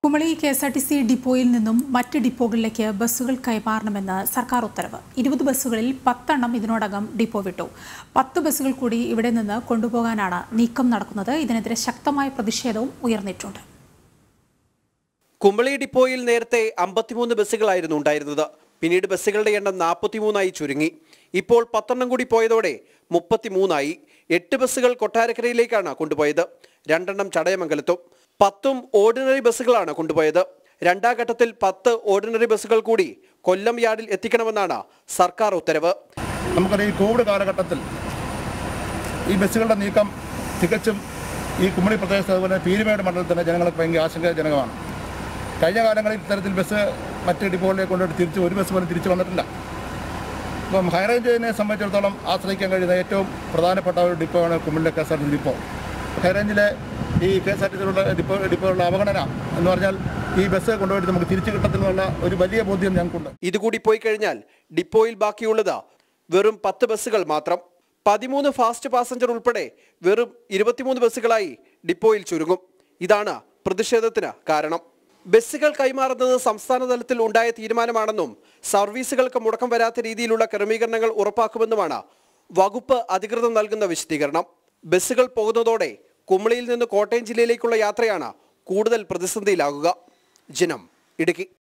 Kumily K S R T C ഡിപ്പോയിൽ നിന്നും മറ്റ് ഡിപ്പോകളിലേക്ക് ബസ്സുകൾ കൈമാറണമെന്ന് സർക്കാർ ഉത്തരവ് ഇരുപത് ബസ്സുകളിൽ പത്തെണ്ണം ഇതിനോടകം ഡിപ്പോ വിട്ടു പത്ത് ബസ്സുകൾ കൂടി ഇവിടെ നിന്ന് കൊണ്ടുപോകാനാണ് നീക്കം നടക്കുന്നത് ഇതിനെതിരെ ശക്തമായ പ്രതിഷേധവും ഉയർന്നിട്ടുണ്ട് കുമളി ഡിപ്പോയിൽ നേരത്തെ അമ്പത്തിമൂന്ന് ബസ്സുകളായിരുന്നു ഉണ്ടായിരുന്നത് പിന്നീട് ബസ്സുകളുടെ എണ്ണം നാൽപ്പത്തിമൂന്നായി ചുരുങ്ങി ഇപ്പോൾ പത്തെണ്ണം കൂടി പോയതോടെ മുപ്പത്തിമൂന്നായി എട്ട് ബസ്സുകൾ കൊട്ടാരക്കരയിലേക്കാണ് കൊണ്ടുപോയത് രണ്ടെണ്ണം ചടയമംഗലത്തും പത്തും ഓർഡിനറി ബസ്സുകളാണ് കൊണ്ടുപോയത് രണ്ടാം ഘട്ടത്തിൽ പത്ത് ഓർഡിനറി ബസ്സുകൾ കൂടി കൊല്ലം യാർഡിൽ എത്തിക്കണമെന്നാണ് സർക്കാർ ഉത്തരവ് നമുക്കറിയാം ഈ കോവിഡ് കാലഘട്ടത്തിൽ ഈ ബസ്സുകളുടെ നീക്കം തികച്ചും ഈ കുമ്മളി പ്രദേശത്ത് അതുപോലെ പീരുമേട് മണ്ഡലത്തിലെ ജനങ്ങൾക്ക് ഭയങ്കര ആശങ്കാജനകമാണ് കഴിഞ്ഞ കാലങ്ങളിൽ ഇത്തരത്തിൽ ബസ് മറ്റ് ഡിപ്പോകളിലേക്ക് കൊണ്ടുപോയിട്ട് തിരിച്ച് ഒരു ബസ് പോലും തിരിച്ചു വന്നിട്ടില്ല ഇപ്പം ഹൈറേഞ്ചിനെ സംബന്ധിച്ചിടത്തോളം ആശ്രയിക്കാൻ കഴിയുന്ന ഏറ്റവും പ്രധാനപ്പെട്ട ഒരു ഡിപ്പോയാണ് കുമ്മളിലെ K S R T depot ഹൈറേഞ്ചിലെ ഈ കെ എസ് ആർ ടി സിയിലുള്ള ഡിപ്പോ ഡിപ്പോകളുടെ അവഗണന എന്ന് പറഞ്ഞാൽ ഈ ബസ് കൊണ്ടുപോയിട്ട് നമുക്ക് തിരിച്ചു കിട്ടത്തില്ലെന്നുള്ള ഒരു വലിയ ബോധ്യം ഞങ്ങൾക്കുണ്ട് ഇതുകൂടി പോയി കഴിഞ്ഞാൽ ഡിപ്പോയിൽ ബാക്കിയുള്ളത് വെറും പത്ത് ബസ്സുകൾ മാത്രം പതിമൂന്ന് ഫാസ്റ്റ് പാസഞ്ചർ ഉൾപ്പെടെ വെറും ഇരുപത്തിമൂന്ന് ബസ്സുകളായി ഡിപ്പോയിൽ ചുരുങ്ങും ഇതാണ് പ്രതിഷേധത്തിന് കാരണം ബസ്സുകൾ കൈമാറുന്നത് സംസ്ഥാന തലത്തിൽ ഉണ്ടായ തീരുമാനമാണെന്നും സർവീസുകൾക്ക് മുടക്കം വരാത്ത രീതിയിലുള്ള ക്രമീകരണങ്ങൾ ഉറപ്പാക്കുമെന്നുമാണ് വകുപ്പ് അധികൃതർ നൽകുന്ന വിശദീകരണം ബസ്സുകൾ പോകുന്നതോടെ കുമളിയിൽ നിന്ന് കോട്ടയം ജില്ലയിലേക്കുള്ള യാത്രയാണ് കൂടുതൽ പ്രതിസന്ധിയിലാകുക ജനം ഇടുക്കി